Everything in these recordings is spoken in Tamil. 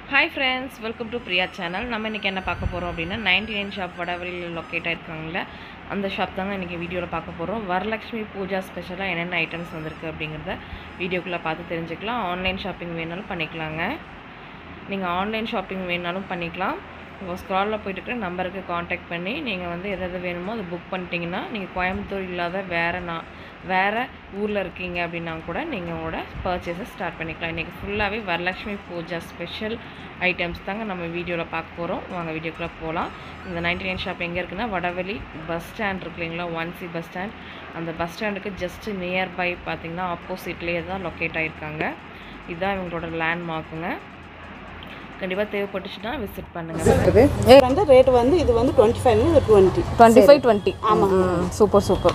Hi friends welcome to Priya channel நம்ம இன்றைக்கி என்ன பார்க்க போகிறோம் அப்படின்னா நைன்டி நைன் ஷாப் வடவழியில் லொக்கேட் ஆயிருக்காங்களே அந்த ஷாப் தாங்க இன்றைக்கி வீடியோவில் பார்க்க போகிறோம் வரலட்சுமி பூஜா ஸ்பெஷலாக என்னென்ன ஐட்டம்ஸ் வந்திருக்கு அப்படிங்கிறத வீடியோக்குள்ளே பார்த்து தெரிஞ்சுக்கலாம் ஆன்லைன் ஷாப்பிங் வேணாலும் பண்ணிக்கலாங்க நீங்கள் ஆன்லைன் ஷாப்பிங் வேணாலும் பண்ணிக்கலாம் உங்கள் ஸ்க்ராலில் போயிட்டு இருக்கிற நம்பருக்கு காண்டாக்ட் பண்ணி நீங்கள் வந்து எது எது வேணுமோ அதை புக் பண்ணிட்டீங்கன்னா நீங்கள் கோயம்புத்தூர் இல்லாத வேறு நான் வேறு ஊரில் இருக்கீங்க அப்படின்னா கூட நீங்கள் உங்களோட பர்ச்சேஸை ஸ்டார்ட் பண்ணிக்கலாம் இன்றைக்கி ஃபுல்லாகவே வரலட்சுமி பூஜா ஸ்பெஷல் ஐட்டம்ஸ் தாங்க நம்ம வீடியோவில் பார்க்க போகிறோம் வாங்க வீடியோக்குள்ளே போகலாம் இந்த நைன்டி நைன் ஷாப் எங்கே இருக்குன்னா வடவழி பஸ் ஸ்டாண்ட் இருக்கு இல்லைங்களா ஒன் சி பஸ் ஸ்டாண்ட் அந்த பஸ் ஸ்டாண்டுக்கு ஜஸ்ட் நியர்பை பார்த்தீங்கன்னா ஆப்போசிட்லேயே தான் லொக்கேட் ஆகிருக்காங்க இதுதான் இவங்களோட லேண்ட்மார்க்குங்க கண்டிப்பாக தேவைப்பட்டுச்சுன்னா விசிட் பண்ணுங்கள் இது வந்து ரேட் வந்து இது வந்து டுவெண்ட்டி ஃபைவ் இது டுவெண்ட்டி டுவெண்ட்டி ஃபைவ் டுவெண்ட்டி ஆமாம் சூப்பர் சூப்பர்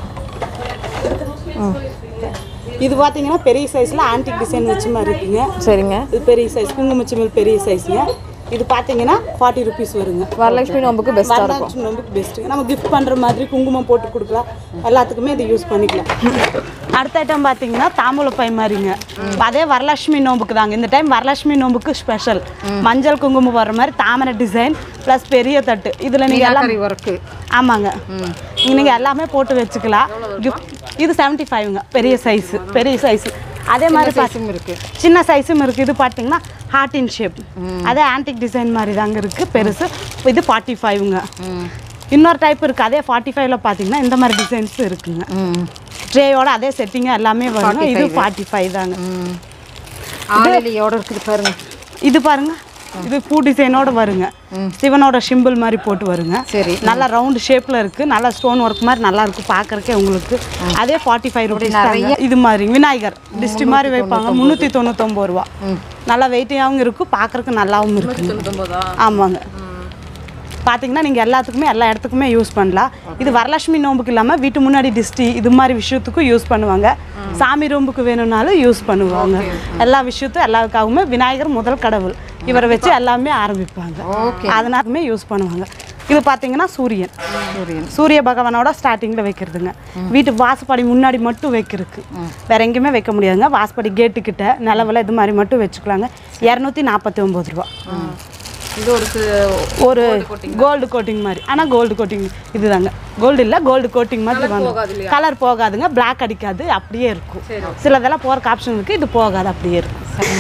இது பார்த்தீங்கன்னா பெரிய சைஸில் ஆன்டிக் டிசைன் வச்ச மாதிரி இருக்குங்க சரிங்க இது பெரிய சைஸ் குங்குமச்சிமல் பெரிய சைஸுங்க இது பார்த்தீங்கன்னா ஃபார்ட்டி ருபீஸ் வருங்க வரலட்சுமி நோம்புக்கு பெஸ்ட்டாக இருக்கும் வரலட்சுமி நோம்புக்கு பெஸ்ட்டுங்க நம்ம கிஃப்ட் பண்ணுற மாதிரி குங்குமம் போட்டு கொடுக்கலாம் எல்லாத்துக்குமே இது யூஸ் பண்ணிக்கலாம் அடுத்த ஐட்டம் பார்த்தீங்கன்னா தாம்பூலப்பை மாதிரிங்க அதே வரலட்சுமி நோம்புக்கு தாங்க இந்த டைம் வரலட்சுமி நோம்புக்கு ஸ்பெஷல் மஞ்சள் குங்குமம் வர்ற மாதிரி தாமரை டிசைன் ப்ளஸ் பெரிய தட்டு இதில் நீங்கள் எல்லாம் ஒர்க்கு ஆமாங்க இங்க நீங்கள் எல்லாமே போட்டு வச்சுக்கலாம் கிஃப்ட் இது செவன்ட்டி ஃபைவ்ங்க பெரிய சைஸு பெரிய சைஸு அதே மாதிரி சைஸும் இருக்கு சின்ன சைஸும் இருக்குது இது பார்த்தீங்கன்னா ஹார்ட் இன் ஷேப் அதே ஆன்டிக் டிசைன் மாதிரி தாங்க இருக்குது பெருசு இது ஃபார்ட்டி ஃபைவ்ங்க இன்னொரு டைப் இருக்குது அதே ஃபார்ட்டி ஃபைவ்ல பார்த்தீங்கன்னா இந்த மாதிரி டிசைன்ஸ் இருக்குங்க ம் ட்ரேயோட அதே செட்டிங்க எல்லாமே வருங்க இது ஃபார்ட்டி ஃபைவ் தாங்க ம் ஆளிலியோட இருக்குது பாருங்க இது பாருங்க இது பூ டிசைனோட வருங்க சிவனோட சிம்பிள் மாதிரி போட்டு வருங்க சரி நல்லா ரவுண்ட் ஷேப்ல இருக்கு நல்லா ஸ்டோன் ஒர்க் மாதிரி நல்லா இருக்கு பார்க்கறக்கே உங்களுக்கு அதே ஃபார்ட்டி ஃபைவ் ருபீஸ் இது மாதிரி விநாயகர் டிஸ்ட்ரி மாதிரி வைப்பாங்க முந்நூற்றி தொண்ணூத்தொம்பது ரூபா நல்லா வெயிட்டியாகவும் இருக்கும் பார்க்கறக்கு நல்லாவும் இருக்கு ஆமாங்க பார்த்தீங்கன்னா நீங்கள் எல்லாத்துக்குமே எல்லா இடத்துக்குமே யூஸ் பண்ணலாம் இது வரலட்சுமி நோம்புக்கு இல்லாமல் வீட்டு முன்னாடி டிஸ்டி இது மாதிரி விஷயத்துக்கும் யூஸ் பண்ணுவாங்க சாமி ரூம்புக்கு வேணும்னாலும் யூஸ் பண்ணுவாங்க எல்லா விஷயத்தும் எல்லாருக்காகவுமே விநாயகர் முதல் கடவுள் இவரை வச்சு எல்லாமே ஆரம்பிப்பாங்க அதனாலுமே யூஸ் பண்ணுவாங்க இது பார்த்தீங்கன்னா சூரியன் சூரியன் சூரிய பகவானோட ஸ்டார்டிங்கில் வைக்கிறதுங்க வீட்டு வாசப்படி முன்னாடி மட்டும் வைக்கிறதுக்கு வேற எங்கேயுமே வைக்க முடியாதுங்க வாசப்படி கேட்டுக்கிட்ட நிலவில் இது மாதிரி மட்டும் வச்சுக்கலாங்க இரநூத்தி நாற்பத்தி ஒம்பது ரூபா இது ஒரு ஒரு கோல்டு கோட்டிங் மாதிரி ஆனால் கோல்டு கோட்டிங் இதுதாங்க கோல்டு இல்லை கோல்டு கோட்டிங் மாதிரி வாங்க கலர் போகாதுங்க பிளாக் அடிக்காது அப்படியே இருக்கும் சிலதெல்லாம் போகிற ஆப்ஷன் இருக்குது இது போகாது அப்படியே இருக்கும்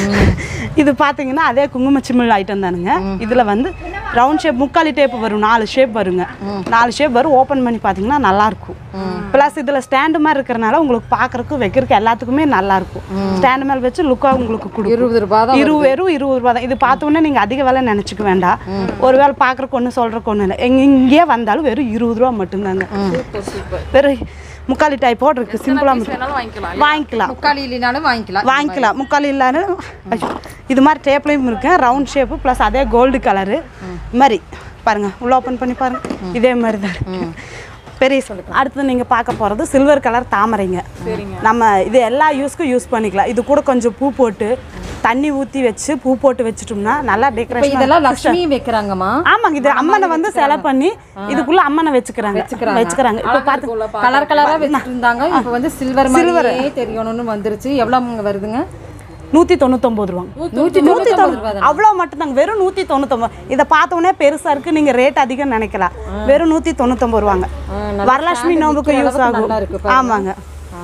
இது பார்த்தீங்கன்னா அதே குங்குமச்சிமிழ் ஐட்டம் தானுங்க இதில் வந்து ரவுண்ட் ஷேப் முக்காலி டேப் வரும் நாலு ஷேப் வருங்க நாலு ஷேப் வரும் ஓப்பன் பண்ணி பார்த்தீங்கன்னா நல்லாயிருக்கும் ப்ளஸ் இதில் ஸ்டாண்டு மாதிரி இருக்கிறனால உங்களுக்கு பார்க்குறக்கு வைக்கிறதுக்கு எல்லாத்துக்குமே நல்லாயிருக்கும் ஸ்டாண்டு மேலே வச்சு லுக்காக உங்களுக்கு கொடுக்கும் இருபது ரூபாய் தான் இருபது வெறும் இருபது ரூபா தான் இது பார்த்த உடனே நீங்கள் அதிக விலை நினச்சிக்க வேண்டாம் ஒருவேளை பார்க்குறக்கு ஒன்று சொல்கிறக்கு ஒன்றும் இல்லை எங்க இங்கேயே வந்தாலும் வெறும் இருபது ரூபா மட்டும்தாங்க வெறும் முக்காலி டைப்போடு இருக்குது சிம்பிளாக வாங்கிக்கலாம் வாங்கிக்கலாம் முக்காலி இல்லைனாலும் வாங்கிக்கலாம் வாங்கிக்கலாம் முக்கால் இல்லாத இது மாதிரி டேப்லையும் இருக்கு ரவுண்ட் ஷேப்பு ப்ளஸ் அதே கோல்டு கலரு மாதிரி பாருங்க உள்ள ஓப்பன் பண்ணி பாருங்க இதே மாதிரி தான் இருக்கு பெரிய சொல்லு அடுத்து நீங்கள் பார்க்க போகிறது சில்வர் கலர் தாமரைங்க நம்ம இது எல்லா யூஸ்க்கும் யூஸ் பண்ணிக்கலாம் இது கூட கொஞ்சம் பூ போட்டு தண்ணி ஊற்றி வச்சு பூ போட்டு வச்சுட்டோம்னா நல்லா இப்போ டெக்கரேஷன் இதெல்லாம் லக்ஷ்மி வைக்கிறாங்கம்மா ஆமாங்க இது அம்மனை வந்து செலை பண்ணி இதுக்குள்ள அம்மனை வச்சுக்கிறாங்க வச்சுக்கிறாங்க இப்போ பார்த்து கலர் கலரா வச்சுட்டு இருந்தாங்க இப்போ வந்து சில்வர் மாதிரியே தெரியணும்னு வந்துருச்சு எவ்வளவு வருதுங்க நூற்றி தொண்ணூத்தொம்பது ரூபாங்க நூற்றி நூற்றி தொண்ணூத்தொம்பது ரூபா தொண்ணூறு அவ்வளோ மட்டும்தாங்க வெறும் நூற்றி தொண்ணூத்தொம்பது இதை பார்த்த உடனே பெருசாக இருக்குது நீங்கள் ரேட் அதிகம் நினைக்கலாம் வெறும் நூற்றி தொண்ணூத்தொம்பது ரூபாங்க வரலட்சுமி நோம்புக்கு யூஸ் ஆகும் நல்லா இருக்கு ஆமாங்க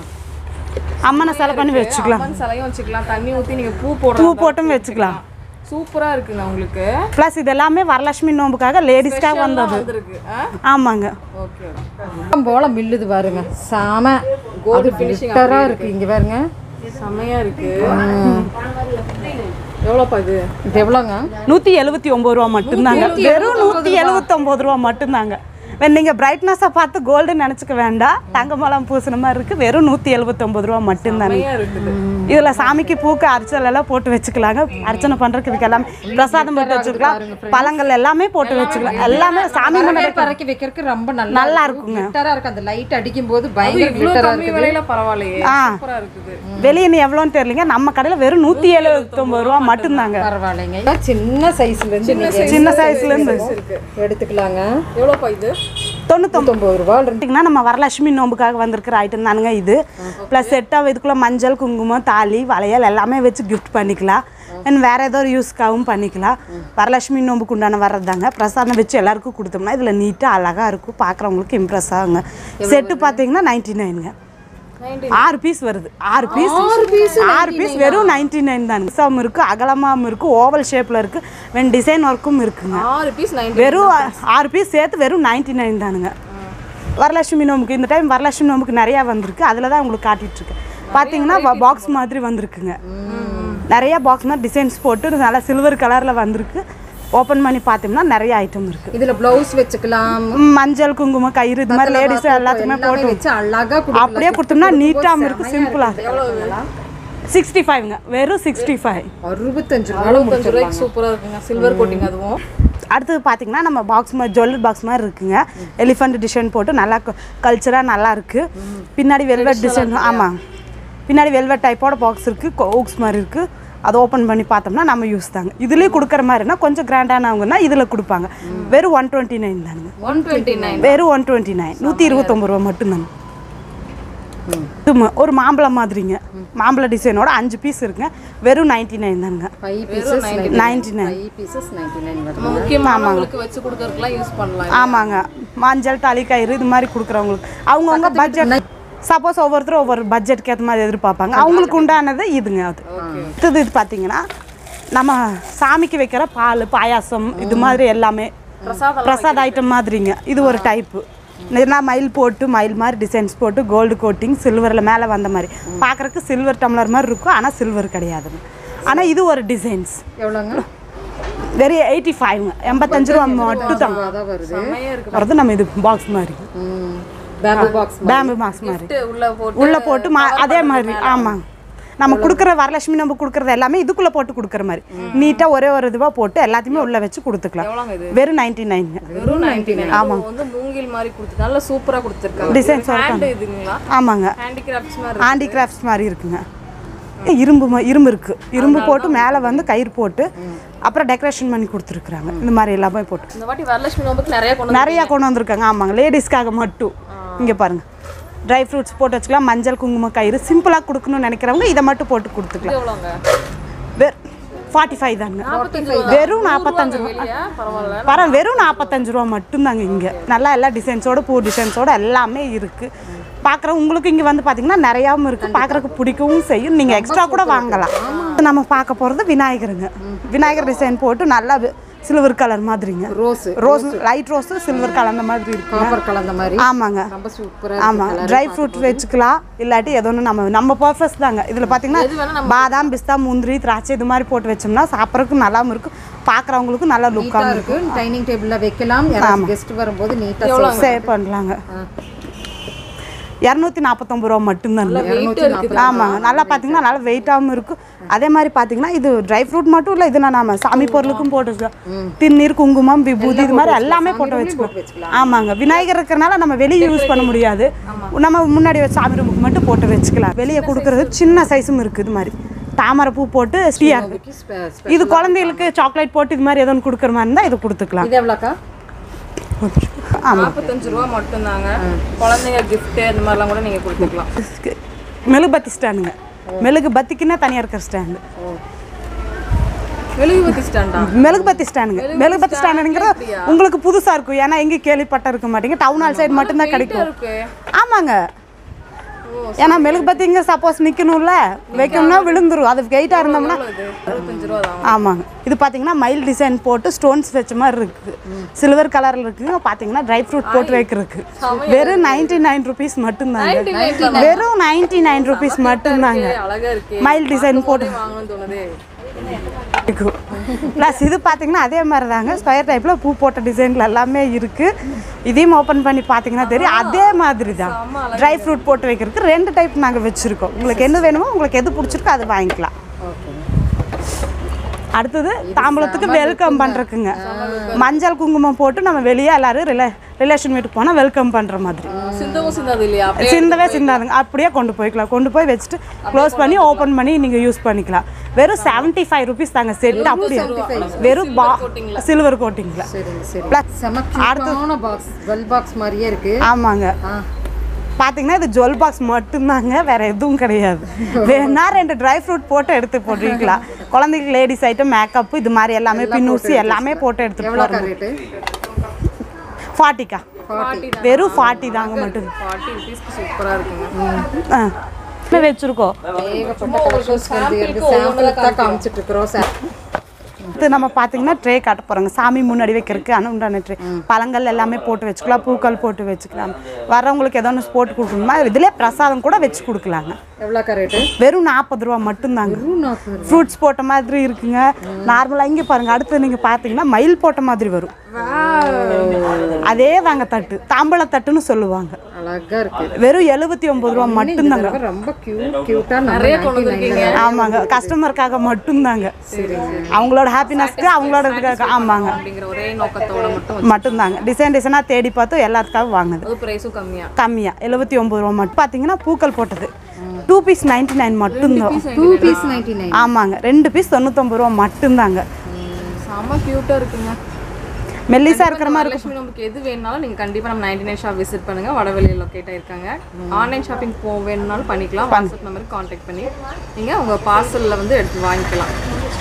அம்மனை செலை பண்ணி வச்சுக்கலாம் சிலையும் வச்சுக்கலாம் தண்ணி ஊற்றி நீங்கள் பூ போட பூ போட்டும் வச்சுக்கலாம் சூப்பராக இருக்குங்க உங்களுக்கு ப்ளஸ் இது எல்லாமே வரலட்சுமி நோம்புக்காக லேடிஸ்க்காக வந்தது இருக்கு ஆ ஆமாங்க ஓகே போல மில்லுது பாருங்க சாம கோல்டு ஃபினிஷிங்கா இருக்கு இங்க பாருங்க செமையாக இருக்கு எவ்வளோப்பா இது இது எவ்வளோங்க நூற்றி எழுபத்தி ஒம்பது ரூபா மட்டும்தாங்க வெறும் நூற்றி எழுபத்தொம்பது ரூபா மட்டும்தாங்க நீங்கள் பிரைட்னஸை பார்த்து கோல்டு நினச்சிக்க வேண்டாம் தங்க மலம் பூசின மாதிரி இருக்குது வெறும் நூற்றி எழுபத்தொம்பது ரூபா மட்டும்தாங்க இருக்குது இதில் சாமிக்கு பூக்கு அர்ச்சல் எல்லாம் போட்டு வச்சுக்கலாங்க அர்ச்சனை பண்ணுறதுக்கு இதுக்கு எல்லாமே பிரசாதம் போட்டு வச்சுக்கலாம் பழங்கள் எல்லாமே போட்டு வச்சுக்கலாம் எல்லாமே சாமி முன்னாடி பறக்கி வைக்கிறதுக்கு ரொம்ப நல்லா நல்லா இருக்குங்க. கிளிட்டரா இருக்கு அந்த லைட் அடிக்கும் போது பயங்கர இவ்வளோ கிளிட்டரா கம்மி இருக்குது விலையில பரவாயில்லையே ஆ. சூப்பராக இருக்குது வெளியே நீ எவ்வளோன்னு தெரியலங்க நம்ம கடையில் வெறும் நூற்றி எழுபத்தொம்பது ரூபா மட்டும்தாங்க பரவாயில்லைங்க இதெல்லாம் சின்ன சைஸ்ல இருந்து நீங்க சின்ன சைஸ்லேருந்து எடுத்துக்கலாங்க எவ்வளோப்பா இது தொண்ணூத்தொம்பது ஒன்பது ரூபா இருந்து பார்த்தீங்கன்னா நம்ம வரலட்சுமி நோம்புக்காக வந்திருக்கிற ஐட்டம் தானுங்க இது ப்ளஸ் செட்டாக இதுக்குள்ளே மஞ்சள் குங்குமம் தாலி வளையல் எல்லாமே வச்சு கிஃப்ட் பண்ணிக்கலாம் அண்ட் வேறு ஏதோ ஒரு யூஸ்க்காகவும் பண்ணிக்கலாம் வரலட்சுமி நோம்புக்கு உண்டான வர்றதாங்க பிரசாதம் வச்சு எல்லாருக்கும் கொடுத்தோம்னா இதில் நீட்டாக அழகாக இருக்கும் பார்க்குறவங்களுக்கு இம்ப்ரெஸ் ஆகுங்க செட்டு பார்த்தீங்கன்னா நைன்டி நைனுங்க ஆறு பீஸ் வருது ஆறு பீஸ் ஆறு பீஸ் வெறும் நைன்டி நைன் தானுங்க சம் இருக்கு அகலமாகவும் இருக்கு ஓவல் ஷேப்பில் இருக்கு வென் டிசைன் ஒர்க்கும் இருக்குங்க ஆறு பீஸ் நைன் வெறும் ஆறு பீஸ் சேர்த்து வெறும் நைன்டி நைன் தானுங்க வரலட்சுமி நோம்புக்கு இந்த டைம் வரலட்சுமி நோம்புக்கு நிறையா வந்திருக்கு அதில் தான் உங்களுக்கு காட்டிட்டு இருக்கேன் பார்த்தீங்கன்னா பாக்ஸ் மாதிரி வந்திருக்குங்க நிறைய பாக்ஸ் மாதிரி டிசைன்ஸ் போட்டு நல்லா சில்வர் கலரில் வந்திருக்கு ஓப்பன் பண்ணி பார்த்தோம்னா நிறைய ஐட்டம் இருக்குது இதுல பிளவுஸ் வச்சுக்கலாம் மஞ்சள் குங்குமம் கயிறு இது மாதிரி லேடிஸ் எல்லாத்துக்குமே எல்லாமே போட்டு வச்சு அழகா கொடுக்கலாம் அப்படியே கொடுத்தோம்னா நீட்டாகவும் இருக்குது சிம்பிளாக சிக்ஸ்டி ஃபைவ்ங்க வெறும் சிக்ஸ்டி ஃபைவ் அறுபத்தஞ்சு ரூபாய் அறுபத்தஞ்சு ரூபாய்க்கு சூப்பரா இருக்குங்க சில்வர் கோட்டிங் அதுவும் அடுத்தது பார்த்தீங்கன்னா நம்ம பாக்ஸ் மாதிரி ஜுவல்லரி பாக்ஸ் மாதிரி இருக்குங்க எலிஃபண்ட் டிசைன் போட்டு நல்லா கல்ச்சராக நல்லா இருக்கு பின்னாடி வெல்வெட் டிசைன் ஆமாம் பின்னாடி வெல்வெட் டைப்போட பாக்ஸ் இருக்குது ஹூக்ஸ் மாதிரி இருக்குது அதை ஓப்பன் பண்ணி பார்த்தோம்னா நம்ம யூஸ் தாங்க இதுலேயே கொடுக்குற மாதிரினா கொஞ்சம் கிராண்டானவங்கன்னா இதில் கொடுப்பாங்க வெறும் ஒன் டுவெண்ட்டி நைன் தானுங்க ஒன் டுவெண்ட்டி நைன் வெறும் ஒன் டுவெண்ட்டி நைன் நூற்றி இருபத்தொம்பது ரூபா மட்டும்தாங்க இது ம- ஒரு மாம்பழம் மாதிரிங்க மாம்பழ டிசைனோட அஞ்சு பீஸ் இருக்குங்க வெறும் நைன்ட்டி நைன் தானுங்க five pieces ninety nine five pieces ninety nine வருது நம்ம முக்கியமானவங்களுக்கு வச்சு கொடுக்கறதுக்குலாம் யூஸ் பண்ணலாம் ஆமாங்க மஞ்சள் தாலி கயிறு இது மாதிரி கொடுக்குறவங்களுக்கு அவங்கவுங்க பட்ஜெட் சப்போஸ் ஒவ்வொருத்தரும் ஒவ்வொரு பட்ஜெட்க்கு ஏற்ற மாதிரி எதிர்பார்ப்பாங்க அவங்களுக்கு உண்டானது இதுங்க அது இது இது பார்த்தீங்கன்னா நம்ம சாமிக்கு வைக்கிற பால் பாயாசம் இது மாதிரி எல்லாமே பிரசாதம் பிரசாத் ஐட்டம் மாதிரிங்க இது ஒரு டைப்பு என்ன மயில் போட்டு மயில் மாதிரி டிசைன்ஸ் போட்டு கோல்டு கோட்டிங் சில்வரில் மேலே வந்த மாதிரி பார்க்குறக்கு சில்வர் டம்ளர் மாதிரி இருக்கும் ஆனால் சில்வர் கிடையாதுங்க ஆனால் இது ஒரு டிசைன்ஸ் எவ்வளோங்க வெறும் எயிட்டி ஃபைவ்ங்க எண்பத்தஞ்சு ரூபா மட்டும் தான் அதான் வருது செம்மையா இருக்கு வருது நம்ம இது பாக்ஸ் மாதிரி பேம்பு பாக்ஸ் பேம்பு பாக்ஸ் மாதிரி உள்ள போட்டு உள்ள போட்டு மா- அதே மாதிரி ஆமாங்க நம்ம கொடுக்குற வரலட்சுமி நம்ம கொடுக்குறது எல்லாமே இதுக்குள்ள போட்டு கொடுக்குற மாதிரி நீட்டா ஒரே ஒரு இதுவா போட்டு எல்லாத்தையுமே உள்ள வச்சு கொடுத்துக்கலாம் எவ்வளோங்க இது வெறும் நைன்டி நைன் வெறும் நைன்டி நைன் ஆமாம் வந்து மூங்கில் மாதிரி கொடுத்து நல்லா சூப்பரா கொடுத்துருக்காங்க Designs ஹேண்ட் இதுங்களா ஆமாங்க ஹேண்டிகிராஃப்ட்ஸ் மாதிரி ஹேண்டி கிராஃப்ட்ஸ் மாதிரி இருக்குங்க ஏ, இரும்பு ம- இரும்பு இருக்கு இரும்பு போட்டு மேலே வந்து கயிறு போட்டு அப்புறம் டெக்கரேஷன் பண்ணி கொடுத்துருக்குறாங்க இந்த மாதிரி எல்லாமே போட்டு இந்த வாட்டி வரலட்சுமி நோம்புக்கு நிறைய கொண்டு நிறையா கொண்டு வந்திருக்காங்க ஆமாங்க லேடிஸ்க்காக மட்டும் இங்கே பாருங்க ட்ரை ஃப்ரூட்ஸ் போட்டு வச்சுக்கலாம் மஞ்சள் குங்குமம் கயிறு சிம்பிளாக கொடுக்கணும்னு நினைக்கிறவங்க இதை மட்டும் போட்டு கொடுத்துக்கலாம் எவ்வளோங்க வெ ஃபார்ட்டி ஃபைவ் தாங்க வெறும் நாற்பத்தஞ்சு ரூபா இல்லையா பரவாயில்ல பர வெறும் நாற்பத்தஞ்சு ரூபா மட்டும்தாங்க இங்கே நல்லா எல்லா டிசைன்ஸோட பூ டிசைன்ஸோட எல்லாமே இருக்குது பார்க்குற உங்களுக்கு இங்கே வந்து பார்த்தீங்கன்னா நிறையாவும் இருக்குது பார்க்குறக்கு பிடிக்கவும் செய்யும் நீங்கள் எக்ஸ்ட்ரா கூட வாங்கலாம் நம்ம பார்க்க போகிறது விநாயகருங்க விநாயகர் டிசைன் போட்டு நல்லா சில்வர் கலர் மாதிரிங்க rose rose light rose silver கலந்த மாதிரி இருக்குங்க காப்பர் கலந்த மாதிரி ஆமாங்க ரொம்ப சூப்பரா ஆமாம் ட்ரை ஃப்ரூட் வச்சுக்கலாம் இல்லாட்டி எது ஒன்று நம்ம நம்ம பர்பஸ் தாங்க இதில் பார்த்தீங்கன்னா பாதாம் பிஸ்தா முந்திரி திராட்சை இது மாதிரி போட்டு வச்சோம்னா சாப்பிட்றதுக்கும் நல்லாவும் இருக்கும் பார்க்குறவங்களுக்கும் நல்லா லுக்காகவும் இருக்கு டைனிங் டேபிள்ல வைக்கலாம் யாராவது கெஸ்ட் வரும்போது நீட்டா சேவ் பண்ணலாங்க இரநூத்தி நாற்பத்தொம்பது ரூபா மட்டும்தான் ஆமாங்க நல்லா பார்த்தீங்கன்னா நல்லா வெயிட்டாகவும் இருக்கும் அதே மாதிரி பார்த்தீங்கன்னா இது ட்ரை ஃப்ரூட் மட்டும் இல்லை இது நம்ம சாமி பொருளுக்கும் போட்டுக்கலாம் திருநீர் குங்குமம் விபூதி இது மாதிரி எல்லாமே போட்டு வச்சுக்கலாம் ஆமாங்க விநாயகர் இருக்கிறனால நம்ம வெளியே யூஸ் பண்ண முடியாது நம்ம முன்னாடி வச்சு சாமி ரூமுக்கு மட்டும் போட்டு வச்சுக்கலாம் வெளியே கொடுக்குறது சின்ன சைஸும் இருக்குது இது மாதிரி தாமரை பூ போட்டு ஸ்டீயா இருக்கு இது குழந்தைகளுக்கு சாக்லேட் போட்டு இது மாதிரி ஏதோ ஒன்று கொடுக்குற மாதிரி இருந்தால் இது கொடுத்துக்கலாம் இது எவ்வளோக்கா ஆமாம் நாற்பத்தஞ்சு ரூபா மட்டும்தாங்க குழந்தைங்க gift அந்த மாதிரிலாம் கூட நீங்க கொடுத்துக்கலாம் மெழுகுபத்தி ஸ்டாண்டுங்க மெழுகு பத்திக்குன்னா தனியாக இருக்கிற ஸ்டாண்டு மெழுகுபத்தி ஸ்டாண்டா மெழுகுபத்தி ஸ்டாண்டுங்க மெழுகுபத்தி ஸ்டாண்டுங்கிறது உங்களுக்கு புதுசாக இருக்கும் ஏன்னா எங்கேயும் கேள்விப்பட்ட இருக்க மாட்டீங்க டவுன் ஹால் சைடு மட்டும்தான் கிடைக்கும் இருக்கு ஆமாங்க ஏன்னா மெழுகுபத்திங்க சப்போஸ் நிற்கணும்ல வைக்கணும்னா விழுந்துரும் அது வெயிட்டாக இருந்தோம்னா இது அறுபத்தஞ்சு ரூபா தான் ஆமாங்க இது பார்த்தீங்கன்னா மயில் டிசைன் போட்டு ஸ்டோன்ஸ் வச்ச மாதிரி இருக்குது சில்வர் கலரில் இருக்குங்க பார்த்தீங்கன்னா ட்ரை ஃப்ரூட் போட்டு வைக்கிறதுக்கு வெறும் நைன்டி நைன் ருபீஸ் மட்டும்தாங்க வெறும் நைன்டி நைன் ருபீஸ் மட்டும்தாங்க அழகா இருக்கு மயில் டிசைன் போட்டு வாங்கணும்னு தோணுதே இருக்கும் ப்ளஸ் இது பார்த்தீங்கன்னா அதே மாதிரி தாங்க ஸ்கொயர் டைப்பில் பூ போட்ட டிசைனில் எல்லாமே இருக்குது இதையும் ஓப்பன் பண்ணி பார்த்தீங்கன்னா தெரியும் அதே மாதிரி தான் ட்ரை ஃப்ரூட் போட்டு வைக்கிறதுக்கு ரெண்டு டைப் நாங்கள் வச்சுருக்கோம் உங்களுக்கு என்ன வேணுமோ உங்களுக்கு எது பிடிச்சிருக்கோ அது வாங்கிக்கலாம் அடுத்தது தாம்பூலத்துக்கு வெல்கம் பண்ணுறதுக்குங்க மஞ்சள் குங்குமம் போட்டு நம்ம வெளியே எல்லாரும் ரிலே ரிலேஷன் வீட்டுக்கு போனால் வெல்கம் பண்ணுற மாதிரி சிந்தவும் சிந்தாது இல்லையா அப்படியே சிந்தவே சிந்தாதுங்க அப்படியே கொண்டு போய்க்கலாம் கொண்டு போய் வச்சுட்டு க்ளோஸ் பண்ணி ஓப்பன் பண்ணி நீங்கள் யூஸ் பண்ணிக்கலாம் வெறும் செவன்ட்டி ஃபைவ் ருபீஸ் தாங்க செட் அப்படியே வெறும் பா சில்வர் கோட்டிங்கில் சரிங்க சரி Plus செம கியூட்டான பாக்ஸ் வெல் பாக்ஸ் மாதிரியே இருக்கு ஆமாங்க ஆ பார்த்தீங்கன்னா இது ஜுவல் பாக்ஸ் மட்டும்தாங்க வேற எதுவும் கிடையாது வேணா ரெண்டு ட்ரை ஃப்ரூட் போட்டு எடுத்து போட்டுக்கலாம் குழந்தைக்கு லேடிஸ் ஐட்டம் மேக்கப் இது மாதிரி எல்லாமே பின்னூசி எல்லாமே போட்டு எடுத்துட்டு எவ்வளோக்கா போகிறோம் ரேட்டு ஃபார்ட்டிக்கா வெறும் ஃபார்ட்டி தாங்க மட்டும் ஃபார்ட்டி ருபீஸ்க்கு சூப்பராக இருக்குங்க ஆ இப்ப வச்சிருக்கோம் ஏகப்பட்ட கலெக்ஷன்ஸ் வந்து இருக்கு சாம்பிளுக்கு தான் காமிச்சிட்டு இருக்கிறோம் சார் இது நம்ம பார்த்தீங்கன்னா ட்ரே காட்ட போகிறோங்க சாமி முன்னாடி வைக்கிறதுக்கு அனுண்டான ட்ரே பழங்கள் எல்லாமே போட்டு வச்சுக்கலாம் பூக்கள் போட்டு வச்சுக்கலாம் வரவங்களுக்கு ஏதோ ஒன்று போட்டு கொடுக்கணுமா இதிலே பிரசாதம் கூட வச்சு கொடுக்கலாங்க எவ்வளோக்கா ரேட்டு வெறும் நாற்பது ரூபா மட்டும்தாங்க நாற்பது ஃப்ரூட்ஸ் போட்ட மாதிரி இருக்குங்க நார்மலாக இங்கே பாருங்க அடுத்து நீங்கள் பார்த்தீங்கன்னா மயில் போட்ட மாதிரி வரும் அதே தாங்க தட்டு தாம்பழ தட்டுன்னு சொல்லுவாங்க அழகா இருக்கு வெறும் எழுபத்தி ஒம்பது ரூபா மட்டும்தாங்க தடவை ரொம்ப கியூட் கியூட்டா நிறைய கொண்டு வந்திருக்கீங்க ஆமாங்க கஸ்டமருக்காக மட்டும்தாங்க அவங்களோட ஹாப்பினஸ்க்கு அவங்களோட இதுக்காக ஆமாங்க அப்படிங்கிற ஒரே நோக்கத்தோட மட்டும் மட்டும்தாங்க டிசைன் டிசைனாக தேடி பார்த்து எல்லாத்துக்காகவும் வாங்குது அது ப்ரைஸும் கம்மியா கம்மியாக எழுபத்தி ஒம்பது ரூபா மட்டும் பார்த்தீங்கன்னா பூக்கள் போட்டது டூ பீஸ் நைன்டி நைன் மட்டும்தான் டூ பீஸ் நைன்டி நைன் ஆமாங்க ரெண்டு பீஸ் தொண்ணூத்தொம்பது ரூபா மட்டும்தாங்க செம்ம க்யூட்டாக இருக்குங்க மெல்லிசா இருக்கிற மாதிரி வரலட்சுமி நமக்கு எது வேணும்னாலும் நீங்கள் கண்டிப்பாக நம்ம நைன்டி நைன் ஷாப் விசிட் பண்ணுங்கள் வடவெளியில் லொக்கேட் ஆயிருக்காங்க ஆன்லைன் ஷாப்பிங் போ வேணும்னாலும் பண்ணிக்கலாம் வாட்ஸ்அப் நம்பருக்கு காண்டாக்ட் பண்ணி நீங்கள் உங்கள் பார்சலில் வந்து எடுத்து வாங்கிக்கலாம்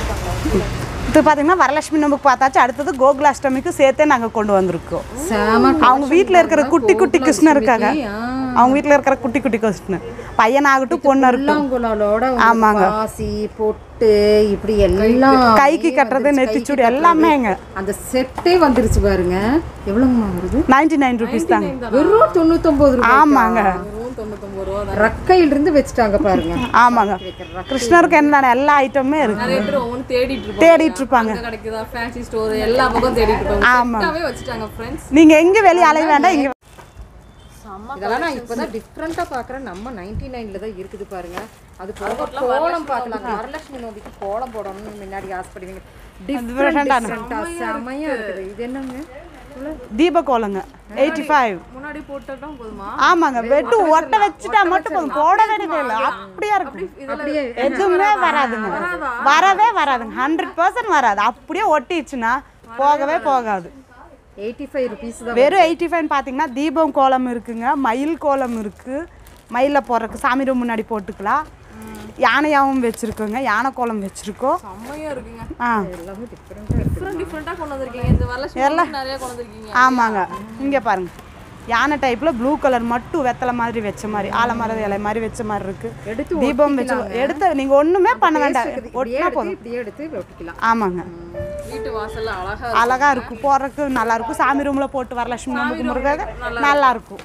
இது பார்த்தீங்கன்னா வரலட்சுமி நமக்கு பார்த்தாச்சு அடுத்தது கோகுலாஷ்டமிக்கு சேர்த்தே நாங்கள் கொண்டு வந்திருக்கோம் செம அவங்க வீட்டில் இருக்கிற குட்டி குட்டி கிருஷ்ணருக்காக ஆ. அவங்க வீட்டில் இருக்கிற குட்டி குட்டி கிருஷ்ணன் பையனாகட்டும் பொண்ணு இருக்கட்டும் புல்லாங்குழலோட ஆமாங்க. பாசி பொட்டு இப்படி எல்லாம் கைக்கு கட்டுறது நெத்திச்சூடி எல்லாமேங்க அந்த செட்டே வந்துருச்சு பாருங்க எவ்வளவுமா வருது நைன்டி நைன் ருபீஸ் தாங்க வெறும் தொண்ணூத்தொன்பது ரூபாய் ஆமாங்க வெறும் தொண்ணூத்தொம்பது ரூபா தான் ரக்கையில இருந்து வச்சுட்டாங்க பாருங்க ஆமாங்க கிருஷ்ணருக்கு என்னென்ன எல்லா ஐட்டமுமே இருக்கு நிறைய பேர் ஒவ்வொன்று தேடிட்டு இருப்பாங்க தேடிட்டு இருப்பாங்க அங்க கிடைக்குதா ஃபேன்சி ஸ்டோர் எல்லா பக்கம் தேடிட்டு இருப்பாங்க ஆமாங்க. செட்டாவே வச்சுட்டாங்க ஃப்ரெண்ட்ஸ் நீங்க எங்க வெளியே அலைய வேண்டாம் இங்க இதெல்லாம் நான் இப்பதான் டிஃப்ரெண்டா பாக்குறேன் நம்ம நைன்டி நைன்ல தான் இருக்குது பாருங்க அது போக கோலம் பார்க்கலாம் வரலட்சுமி நோம்பிக்கு கோலம் போடணும்னு முன்னாடி ஆசைப்படுவீங்க different ஆன. டிஃப்ரெண்டா செமையா இருக்குது இது என்னங்க தீப கோலங்க எயிட்டி ஃபைவ் முன்னாடி போட்டா போதுமா ஆமாங்க வெட்டு ஒட்ட வச்சுட்டா மட்டும் போதும் போட வேண்டியது இல்லை அப்படியே இருக்கு அப்படியே எதுவுமே வராதுங்க வரவே வராதுங்க ஹண்ட்ரட் பர்சன்ட் வராது அப்படியே ஒட்டிடுச்சுன்னா போகவே போகாது எயிட்டி ஃபைவ் ருபீஸ் தான் வெறும் எயிட்டி ஃபைவ் பார்த்தீங்கன்னா தீபம் கோலம் இருக்குங்க மயில் கோலம் இருக்கு மயிலில் போடுறதுக்கு சாமி ரூம் முன்னாடி போட்டுக்கலாம் யானையாவும் வச்சுருக்கோங்க யானை கோலம் வச்சுருக்கோம் செம்மையா இருக்குங்க ஆ டிஃப்ரெண்ட் டிஃப்ரெண்டாக கொண்டு வந்திருக்கீங்க இந்த வரலட்சுமி நிறைய கொண்டு வந்திருக்கீங்க ஆமாங்க இங்கே பாருங்க யானை டைப்பில் ப்ளூ கலர் மட்டும் வெத்தலை மாதிரி வச்ச மாதிரி ஆலமரம் இலை மாதிரி வச்ச மாதிரி இருக்கு எடுத்து தீபம் வச்சு எடுத்து நீங்கள் ஒன்றுமே பண்ண வேண்டாம் இப்படியே ஒட்டினா எடுத்து போதும் இப்படியே எடுத்து ஒட்டிக்கலாம் ஆமாங்க வீட்டு வாசல்ல அழகா அழகா இருக்கும் போடுறதுக்கு நல்லா இருக்கும் சாமி ரூமில் போட்டு வரலட்சுமி நோம்புக்கு முருகாக நல்லா இருக்கும்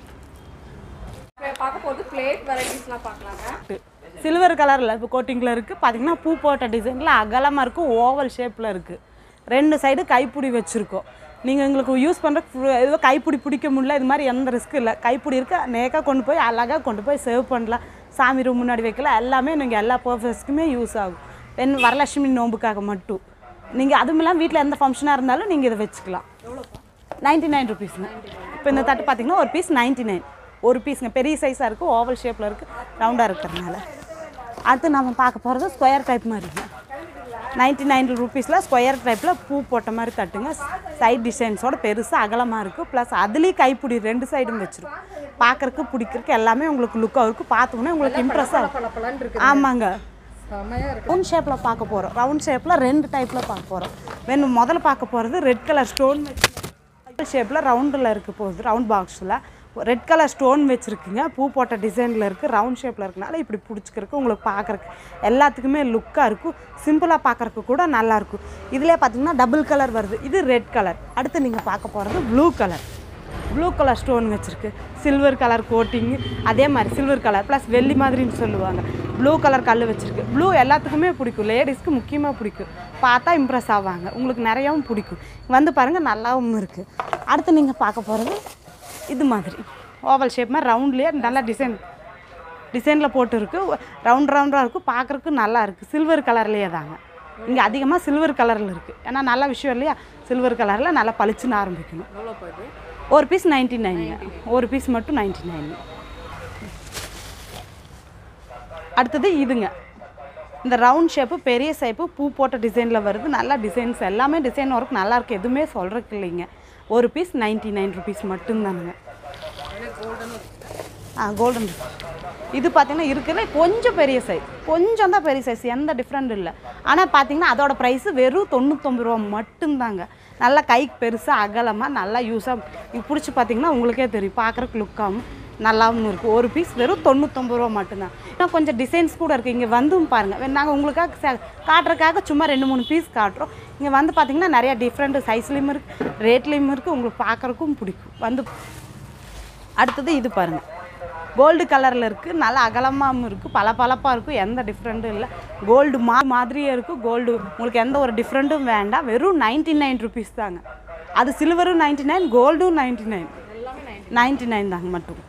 பார்க்க போது பிளேட் வெரைட்டிஸ்லாம் பார்க்கலாங்க சில்வர் கலரில் இப்போ கோட்டிங்கில் இருக்குது பார்த்தீங்கன்னா பூ போட்ட டிசைனில் அகலமாக இருக்கும் ஓவல் ஷேப்பில் இருக்குது ரெண்டு சைடு கைப்பிடி வச்சுருக்கோம் நீங்கள் எங்களுக்கு யூஸ் பண்ணுற ஏதோ கைப்பிடி பிடிக்க முடியல இது மாதிரி எந்த ரிஸ்க்கும் இல்லை கைப்பிடி இருக்கு நேக்காக கொண்டு போய் அழகாக கொண்டு போய் சேவ் பண்ணலாம் சாமி ரூம் முன்னாடி வைக்கலாம் எல்லாமே நீங்கள் எல்லா பர்பஸ்க்குமே யூஸ் ஆகும் வென் வரலட்சுமி நோம்புக்காக மட்டும் நீங்கள் அதுவும் இல்லாமல் வீட்டில் எந்த ஃபங்க்ஷனாக இருந்தாலும் நீங்கள் இதை வச்சுக்கலாம் நைன்டி நைன் ருபீஸுங்க இப்போ இந்த தட்டு பார்த்தீங்கன்னா ஒரு பீஸ் நைன்டி நைன் ஒரு பீஸுங்க பெரிய சைஸாக இருக்குது ஓவல் ஷேப்பில் இருக்குது ரவுண்டாக இருக்கிறதுனால அடுத்து நம்ம பார்க்க போகிறது ஸ்கொயர் டைப் மாதிரிங்க நைன்டி நைன் ருபீஸில் ஸ்கொயர் டைப்பில் பூ போட்ட மாதிரி தட்டுங்க சைட் டிசைன்ஸோட பெருசாக அகலமாக இருக்குது ப்ளஸ் அதுலேயும் கைப்பிடி ரெண்டு சைடும் வச்சிரும் பார்க்கறக்கு பிடிக்கிறதுக்கு எல்லாமே உங்களுக்கு லுக்காக இருக்குது பார்த்தோன்னே உங்களுக்கு இம்ப்ரெஸ் ஆகும் பளபளன்னு இருக்கு ஆமாங்க செமையா இருக்கு ரவுண்ட் ஷேப்பில் பார்க்க போகிறோம் ரவுண்ட் ஷேப்பில் ரெண்டு டைப்பில் பார்க்க போகிறோம் வேணும் முதல்ல பார்க்க போகிறது ரெட் கலர் ஸ்டோன் ஷேப்பில் ரவுண்டில் இருக்க போகுது ரவுண்ட் பாக்ஸில் ரெட் கலர் ஸ்டோன் வச்சுருக்குங்க பூ போட்ட டிசைனில் இருக்குது ரவுண்ட் ஷேப்பில் இருக்கனால இப்படி பிடிச்சிக்கிறதுக்கு உங்களுக்கு பார்க்குறக்கு எல்லாத்துக்குமே லுக்காக இருக்கும் சிம்பிளாக பார்க்குறக்கு கூட நல்லாயிருக்கும் இதிலே பார்த்தீங்கன்னா டபுள் கலர் வருது இது ரெட் கலர் அடுத்து நீங்கள் பார்க்க போகிறது blue colour blue colour stone வச்சுருக்கு சில்வர் கலர் கோட்டிங் அதே மாதிரி சில்வர் கலர் ப்ளஸ் வெள்ளி மாதிரின்னு சொல்லுவாங்க ப்ளூ கலர் கல் வச்சுருக்கு ப்ளூ எல்லாத்துக்குமே பிடிக்கும் லேடிஸ்க்கு முக்கியமாக பிடிக்கும் பார்த்தா இம்ப்ரெஸ் ஆவாங்க உங்களுக்கு நிறையாவும் பிடிக்கும் வந்து பாருங்கள் நல்லாவும் இருக்குது அடுத்து நீங்கள் பார்க்க போகிறது இது மாதிரி ஓவல் ஷேப் மாதிரி ரவுண்ட்லேயே நல்லா டிசைன் டிசைனில் போட்டு இருக்கு ரவுண்ட் ரவுண்டாக இருக்கும் பார்க்குறக்கு நல்லா இருக்குது சில்வர் கலர்லேயே தாங்க இங்கே அதிகமாக சில்வர் கலரில் இருக்குது ஏன்னா நல்ல விஷயம் இல்லையா சில்வர் கலரில் நல்லா பளிச்சுன்னு ஆரம்பிக்கணும் எவ்வளோ பாரு ஒரு பீஸ் நைன்டி நைன் ஒரு பீஸ் மட்டும் நைன்டி நைன் அடுத்தது இதுங்க இந்த ரவுண்ட் ஷேப்பு பெரிய ஷேப்பு பூ போட்ட டிசைனில் வருது நல்லா டிசைன்ஸ் எல்லாமே டிசைன் ஒர்க் நல்லா இருக்கு எதுவுமே சொல்கிறதுக்கு இல்லைங்க ஒரு பீஸ் நைன்டி நைன் ருபீஸ் மட்டும்தானுங்க ஆ கோல்டன் இது பார்த்தீங்கன்னா இருக்கிறதுல கொஞ்சம் பெரிய சைஸ் கொஞ்சம் தான் பெரிய சைஸ் எந்த டிஃப்ரெண்ட் இல்லை ஆனால் பார்த்தீங்கன்னா அதோட ப்ரைஸு வெறும் தொண்ணூத்தொம்பது ரூபா மட்டும்தாங்க நல்லா கைக்கு பெருசாக அகலமாக நல்லா யூஸாக இது பிடிச்சி பார்த்தீங்கன்னா உங்களுக்கே தெரியும் பார்க்குறக்கு லுக்காகவும் நல்லாவும் இருக்குது ஒரு பீஸ் வெறும் தொண்ணூத்தொம்பது ரூபா மட்டும்தான் இன்னும் கொஞ்சம் டிசைன்ஸ் கூட இருக்குது இங்கே வந்தும் பாருங்கள் நாங்கள் உங்களுக்காக ச- காட்டுறதுக்காக சும்மா ரெண்டு மூணு பீஸ் காட்டுறோம் இங்கே வந்து பார்த்தீங்கன்னா நிறையா டிஃப்ரெண்ட் சைஸ்லேயும் இருக்குது ரேட்லேயும் இருக்குது உங்களுக்கு பார்க்குறக்கும் பிடிக்கும் வந்து அடுத்தது இது பாருங்கள் கோல்டு கலரில் இருக்குது நல்லா அகலமாகவும் இருக்குது பளபளப்பாக இருக்கும் எந்த டிஃப்ரெண்ட்டும் இல்லை கோல்டு மா மாதிரியே இருக்கும் கோல்டு உங்களுக்கு எந்த ஒரு டிஃப்ரெண்ட்டும் வேண்டாம் வெறும் நைன்டி நைன் ருபீஸ் தாங்க அது சில்வரும் நைன்டி நைன் கோல்டும் நைன்டி நைன் நைன்டி நைன் தாங்க மட்டும்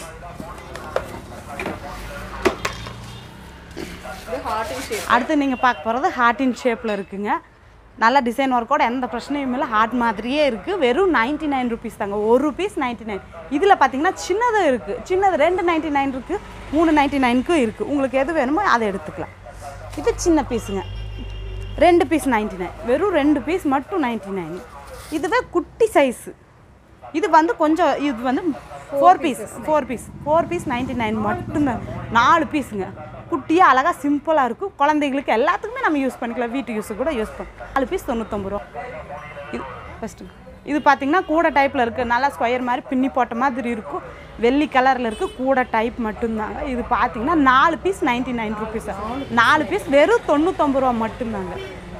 இது ஹார்ட் இன் ஷேப் அடுத்து நீங்கள் பார்க்க போகிறது ஹார்ட் இன் ஷேப்பில் இருக்குங்க நல்ல டிசைன் ஒர்க்கோட எந்த பிரச்சனையும் இல்லை ஹார்ட் மாதிரியே இருக்குது வெறும் நைன்டி நைன் ருபீஸ் தாங்க ஒரு பீஸ் நைன்டி நைன் இதில் பார்த்தீங்கன்னா சின்னது இருக்குது சின்னது ரெண்டு நைன்டி நைன் இருக்குது மூணு நைன்டி நைனுக்கும் இருக்குது உங்களுக்கு எது வேணுமோ அதை எடுத்துக்கலாம் இது சின்ன பீஸுங்க ரெண்டு பீஸ் நைன்டி நைன் வெறும் ரெண்டு பீஸ் மட்டும் நைன்டி நைன் இதுவே குட்டி சைஸு இது வந்து கொஞ்சம் இது வந்து four piece four piece four piece ninety nine மட்டும்தான் நாலு பீஸுங்க குட்டியாக அழகாக சிம்பிளாக இருக்கும் குழந்தைங்களுக்கு எல்லாத்துக்குமே நம்ம யூஸ் பண்ணிக்கலாம் வீட்டு யூஸு கூட யூஸ் பண்ணலாம் நாலு பீஸ் தொண்ணூத்தொம்பது ரூபா இது ஃபஸ்ட்டு இது பார்த்தீங்கன்னா கூட டைப்பில் இருக்குது நல்லா ஸ்கொயர் மாதிரி பின்னி போட்ட மாதிரி இருக்கும் வெள்ளி கலரில் இருக்குது கூட டைப் மட்டும்தாங்க இது பார்த்தீங்கன்னா நாலு பீஸ் நைன்டி நைன் ருபீஸ் நாலு பீஸ் வெறும் தொண்ணூத்தொம்பது ரூபா மட்டும்தாங்க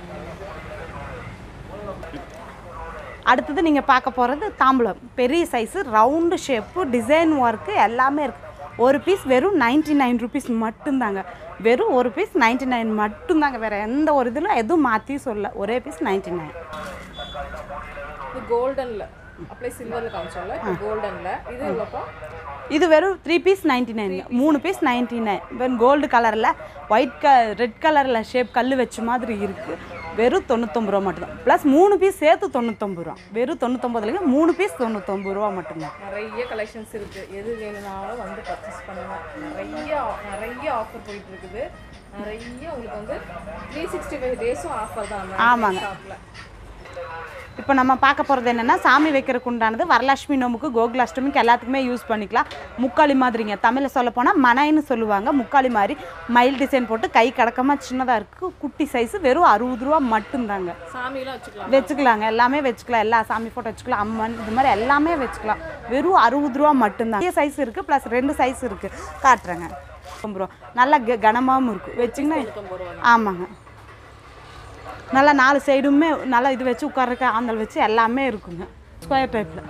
அடுத்தது நீங்கள் பார்க்க போகிறது தாம்பூலம் பெரிய size round shape design work எல்லாமே இருக்குது ஒரு பீஸ் வெறும் நைன்டி நைன் ருபீஸ் மட்டும்தாங்க வெறும் ஒரு பீஸ் நைன்டி நைன் மட்டும்தாங்க வேறு எந்த ஒரு இதிலும் எதுவும் மாற்றி சொல்ல ஒரே பீஸ் நைன்டி நைன் இது கோல்டன்ல அப்படியே சில்வர்ல காமிச்சோம்ல இப்போ கோல்டன்ல இது எவ்வளோப்பா இது வெறும் த்ரீ பீஸ் நைன்டி நைன் மூணு பீஸ் நைன்டி நைன் வெறும் கோல்டு கலரில் ஒயிட் க ரெட் கலரில் ஷேப் கல் வச்ச மாதிரி இருக்குது வெறும் தொண்ணூத்தொம்பது ரூபா மட்டும்தான் ப்ளஸ் மூணு பீஸ் சேர்த்து தொண்ணூத்தொம்பது ரூபா வெறும் தொண்ணூத்தொம்பதுலேங்க மூணு பீஸ் தொண்ணூத்தொம்பது ரூபா மட்டும்தான் நிறைய கலெக்ஷன்ஸ் இருக்கு எது வேணும்னாலும் வந்து பர்ச்சேஸ் பண்ணுங்க நிறைய நிறைய ஆஃபர் போயிட்டு இருக்குது நிறைய உங்களுக்கு வந்து த்ரீ சிக்ஸ்டி ஃபைவ் டேஸும் ஆஃபர் தான் ஆமாங்க. ஷாப்பில் இப்போ நம்ம பார்க்க போகிறது என்னென்னா சாமி வைக்கிறதுக்கு உண்டானது வரலட்சுமி நோம்புக்கு கோகுலாஷ்டமிக்கு எல்லாத்துக்குமே யூஸ் பண்ணிக்கலாம் முக்காளி மாதிரிங்க தமிழில் சொல்ல போனால் மனைன்னு சொல்லுவாங்க முக்காளி மாதிரி மயில் டிசைன் போட்டு கை கடக்கமாக சின்னதாக இருக்குது குட்டி சைஸு வெறும் அறுபது ரூபா மட்டும்தாங்க சாமியெல்லாம் வச்சுக்கலாம் வச்சுக்கலாங்க எல்லாமே வச்சுக்கலாம் எல்லா சாமி ஃபோட்டோ வச்சுக்கலாம் அம்மன் இது மாதிரி எல்லாமே வச்சுக்கலாம் வெறும் அறுபது ரூபா மட்டும்தான் பெரிய சைஸ் இருக்குது ப்ளஸ் ரெண்டு சைஸ் இருக்குது காட்டுறேங்க ஐம்பது ரூபா நல்லா க கனமாகவும் இருக்கும் வச்சிங்கன்னா ஆமாங்க நல்லா நாலு சைடுமே நல்லா இது வச்சு உட்கார்றக்க ஆந்தல் வச்சு எல்லாமே இருக்குங்க ஸ்கொயர் டைப்பில்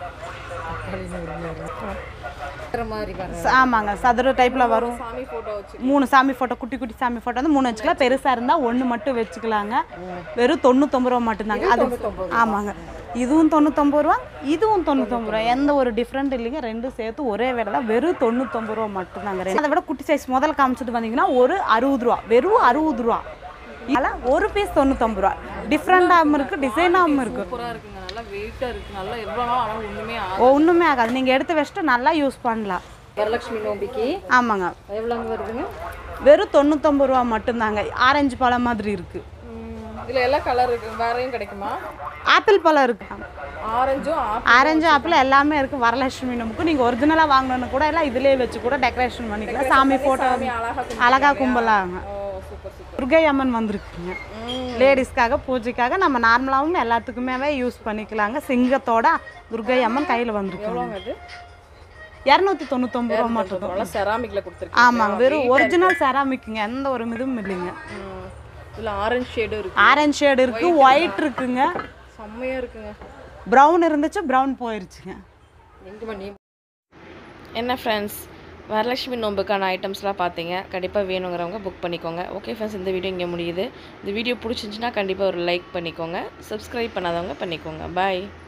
இருக்கிற மாதிரி வர ஆமாங்க சதுர டைப்பில் வரும் சாமி ஃபோட்டோ வச்சு மூணு சாமி ஃபோட்டோ குட்டி குட்டி சாமி ஃபோட்டோ வந்து மூணு வச்சுக்கலாம் பெருசாக இருந்தால் ஒன்று மட்டும் வச்சுக்கலாங்க வெறும் தொண்ணூத்தொம்பது ரூபா மட்டும்தாங்க அது ஆமாங்க இதுவும் தொண்ணூத்தொம்பது ரூபா இதுவும் தொண்ணூத்தொம்பது ரூபா எந்த ஒரு டிஃப்ரெண்ட் இல்லைங்க ரெண்டும் சேர்த்து ஒரே விலை தான் வெறும் தொண்ணூத்தொம்பது ரூபா மட்டும்தாங்க ரெண்டு. அதை விட குட்டி சைஸ் முதல்ல காமிச்சிட்டு வந்தீங்கன்னா ஒரு அறுபது ரூபா வெறும் அறுபது ரூபா இதெல்லாம் ஒரு பீஸ் தொண்ணூத்தொம்பது ரூபா டிஃப்ரெண்ட்டாகவும் இருக்குது டிசைனாகவும் இருக்குது சூப்பராக இருக்குங்க நல்லா வெயிட்டாக இருக்குது நல்லா எவ்வளோ நாள் ஆனால் ஒன்றுமே ஆகும் ஒன்றுமே ஆகாது நீங்கள் எடுத்து வச்சுட்டு நல்லா யூஸ் பண்ணலாம் வரலட்சுமி நோம்பிக்கு ஆமாங்க எவ்வளோங்க வருதுங்க வெறும் தொண்ணூத்தொம்பது ரூபா மட்டும்தாங்க ஆரஞ்சு பழம் மாதிரி இருக்குது இதில் எல்லா கலர் இருக்கு வேறையும் கிடைக்குமா ஆப்பிள் பழம் இருக்கு ஆரஞ்சும் ஆப்பிள் ஆரஞ்சு ஆப்பிள் எல்லாமே இருக்குது வரலட்சுமி நமக்கு நீங்கள் ஒரிஜினலாக வாங்கணும்னு கூட எல்லாம் இதிலே வச்சு கூட டெக்கரேஷன் பண்ணிக்கலாம் சாமி ஃபோட்டோ அழகா அழகா கும்பலாங்க ஓ சூப்பர் சூப்பர் துர்கை அம்மன் வந்திருக்குங்க லேடிஸ்க்காக பூஜைக்காக நம்ம நார்மலாகவும் எல்லாத்துக்குமே யூஸ் பண்ணிக்கலாங்க சிங்கத்தோட துர்கை அம்மன் கையில் வந்திருக்குங்க அது இரநூத்தி தொண்ணூத்தொம்பது ரூபா மட்டும் தான். நல்லா செராமிக்ல கொடுத்துருக்கேன் ஆமாங்க வெறும் ஒரிஜினல் செராமிக்குங்க எந்த ஒரு இதுவும் இல்லைங்க இதில் ஆரஞ்சு ஷேடும் இருக்கு ஆரஞ்சு ஷேடு இருக்குது ஒயிட் இருக்குங்க செம்மையா இருக்குங்க ப்ரௌன் இருந்துச்சு ப்ரௌன் போயிருச்சுங்க எங்க பண்ணி என்ன ஃப்ரெண்ட்ஸ் வரலட்சுமி நோம்புக்கான ஐட்டம்ஸ்லாம் பார்த்தீங்க கண்டிப்பாக வேணுங்கிறவங்க புக் பண்ணிக்கோங்க ஓகே ஃப்ரெண்ட்ஸ் இந்த வீடியோ இங்கே முடியுது இந்த வீடியோ பிடிச்சிருந்துச்சுன்னா கண்டிப்பாக ஒரு லைக் பண்ணிக்கோங்க சப்ஸ்கிரைப் பண்ணாதவங்க பண்ணிக்கோங்க பாய்